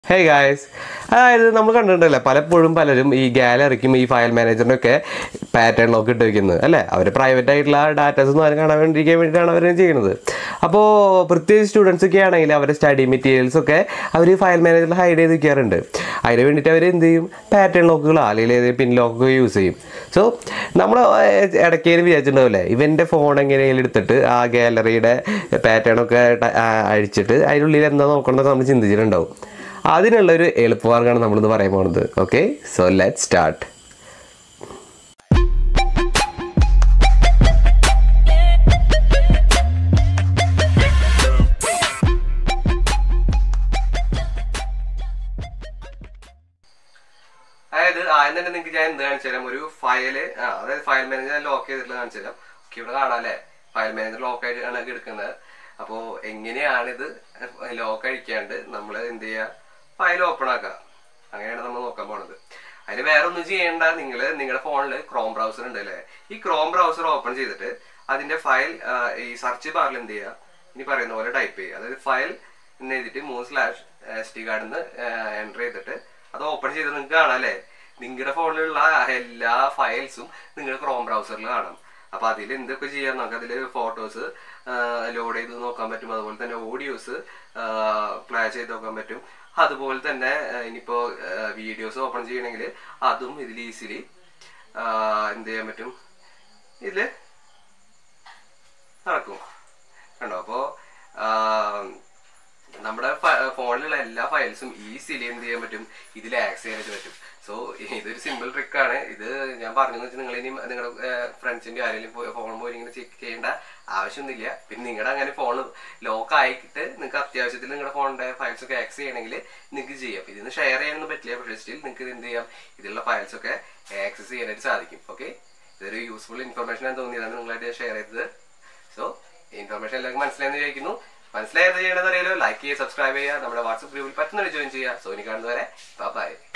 hey guys അതായത് നമ്മൾ കണ്ടിട്ടുണ്ടല്ലേ പലപ്പോഴും പലരും ഈ ഗാലറിക്കും ഈ ഫയൽ മാനേജറിനും ഒക്കെ പാറ്റേൺ ലോക്ക് ഇട്ട് വെക്കുന്നത് അല്ലേ അവർ പ്രൈവറ്റ് ആയിട്ടുള്ള ഡാറ്റാസ് ഒന്നും ആരും കാണാൻ വേണ്ടിയിരിക്കാൻ വേണ്ടിയിട്ടാണ് അവർ ചെയ്യുന്നത് അപ്പോൾ പ്രത്യേകിച്ച് സ്റ്റുഡൻസ് ഒക്കെ ആണെങ്കിൽ അവരുടെ സ്റ്റഡി മെറ്റീരിയൽസ് ഒക്കെ അവർ ഫയൽ മാനേജറിൽ ഹൈഡ് ചെയ്ത് വെക്കാറുണ്ട് അതിന് വേണ്ടിയിട്ട് അവർ എന്ത് ചെയ്യും പാറ്റേൺ ലോക്കുകളോ അല്ലെങ്കിൽ ഏതെങ്കിലും പിൻ ലോക്കൊക്കെ യൂസ് ചെയ്യും സോ നമ്മൾ ഇടയ്ക്കേലും വിചാരിച്ചിട്ടുണ്ടാവില്ലേ ഇവൻ്റെ ഫോൺ എങ്ങനെയെങ്കിലും എടുത്തിട്ട് ആ ഗാലറിയുടെ പാറ്റേൺ ഒക്കെ ട- ആ, അഴിച്ചിട്ട് അതിനുള്ളിൽ എന്താ നോക്കണമെന്ന് നമ്മൾ ചിന്തിച്ചിട്ടുണ്ടാവും അതിനുള്ള ഒരു എളുപ്പമാർഗ്ഗമാണ് നമ്മളിന്ന് പറയാൻ പോകുന്നത് ഓക്കെ സോ ലെറ്റ് സ്റ്റാർട്ട് അതായത് ആദ്യം തന്നെ നിങ്ങൾക്ക് ഞാൻ എന്ത് കാണിച്ചു തരാം ഒരു ഫയല് ആ അതായത് ഫയൽ മാനേജർ ലോക്ക് ചെയ്തിട്ടുള്ള കാണിച്ചു തരാം ഓക്കെ ഇവിടെ കാണാം അല്ലേ ഫയൽ മാനേജർ ലോക്ക് ആയിട്ടാണ് ഇത് എടുക്കുന്നത് അപ്പോൾ എങ്ങനെയാണിത് ലോക്ക് അഴിക്കാണ്ട് നമ്മൾ എന്ത് ചെയ്യുക ഫയൽ ഓപ്പൺ ആക്കുക അങ്ങനെയാണ് നമ്മൾ നോക്കാൻ പോണത് അതിന് വേറെ ഒന്നും ചെയ്യേണ്ട നിങ്ങൾ നിങ്ങളുടെ ഫോണിൽ ക്രോം ബ്രൗസർ ഉണ്ട് അല്ലേ ഈ ക്രോം ബ്രൗസർ ഓപ്പൺ ചെയ്തിട്ട് അതിന്റെ ഫയൽ ഈ സെർച്ച് ബാറിൽ എന്ത് ചെയ്യുക ഇനി പറയുന്ന പോലെ ടൈപ്പ് ചെയ്യുക അതായത് ഫയൽ എന്ന് എഴുതിയിട്ട് മൂന്ന് സ്ലാഷ് എസ് ടി കാർഡിൽ നിന്ന് എൻ്റർ ചെയ്തിട്ട് അത് ഓപ്പൺ ചെയ്ത് നിങ്ങൾക്ക് കാണാം അല്ലേ നിങ്ങളുടെ ഫോണിലുള്ള എല്ലാ ഫയൽസും നിങ്ങൾ ക്രോം ബ്രൗസറിൽ കാണാം അപ്പൊ അതിൽ എന്തൊക്കെ ചെയ്യാൻ നമുക്ക് അതിൽ ഫോട്ടോസ് ലോഡ് ചെയ്ത് നോക്കാൻ പറ്റും അതുപോലെ തന്നെ ഓഡിയോസ് പ്ലേ ചെയ്ത് നോക്കാൻ പറ്റും അതുപോലെ തന്നെ ആ, ഇനിയിപ്പോ വീഡിയോസ് ഓപ്പൺ ചെയ്യണമെങ്കിൽ അതും ഇതിൽ ഈസിലി എന്ത് ചെയ്യാൻ പറ്റും ഇതില് നടക്കും കണ്ടോ അപ്പോ ആ, നമ്മുടെ ഫ- ഫോണിലുള്ള എല്ലാ ഫയൽസും ഈസിലി എന്ത് ചെയ്യാൻ പറ്റും ഇതിൽ ആക്സസ് ചെയ്യാനായിട്ട് പറ്റും സോ ഇതൊരു സിമ്പിൾ ട്രിക്കാണ് ഇത് ഞാൻ പറഞ്ഞു വെച്ചാൽ നിങ്ങൾ ഇനി നിങ്ങളുടെ ഫ്രണ്ട്സിന്റെ ആരെങ്കിലും ഫോൺ പോയി ഇങ്ങനെ ചെക്ക് ചെയ്യേണ്ട ആവശ്യമൊന്നുമില്ല പിന്നെ നിങ്ങളുടെ അങ്ങനെ ഫോൺ ലോക്ക് ആയിട്ട് നിങ്ങൾക്ക് അത്യാവശ്യത്തിൽ നിങ്ങളുടെ ഫോണിന്റെ ഫയൽസ് ഒക്കെ ആക്സസ് ചെയ്യണമെങ്കിൽ നിങ്ങൾക്ക് ചെയ്യാം ഇതിന് ഷെയർ ചെയ്യാനൊന്നും പറ്റില്ല പക്ഷേ സ്റ്റിൽ നിങ്ങൾക്ക് ഇത് എന്ത് ചെയ്യാം ഇതിലുള്ള ഫയൽസ് ഒക്കെ ആക്സസ് ചെയ്യാനായിട്ട് സാധിക്കും ഓക്കെ ഇതൊരു യൂസ്ഫുൾ ഇൻഫർമേഷൻ ആണ് തോന്നിയതാണ് നിങ്ങളായിട്ട് ഷെയർ ചെയ്തത് സോ ഇൻഫർമേഷൻ എല്ലാവർക്കും മനസ്സിലായെന്ന് വിചാരിക്കുന്നു മനസ്സിലായത് ചെയ്യേണ്ടത് അറിയാലോ ലൈക്ക് ചെയ്യുക സബ്സ്ക്രൈബ് ചെയ്യുക നമ്മുടെ വാട്സ്ആപ്പ് ഗ്രൂപ്പിൽ പറ്റുന്നവരെ ജോയിൻ ചെയ്യുക സോ ഇനി കാണുന്നവരെ ബൈ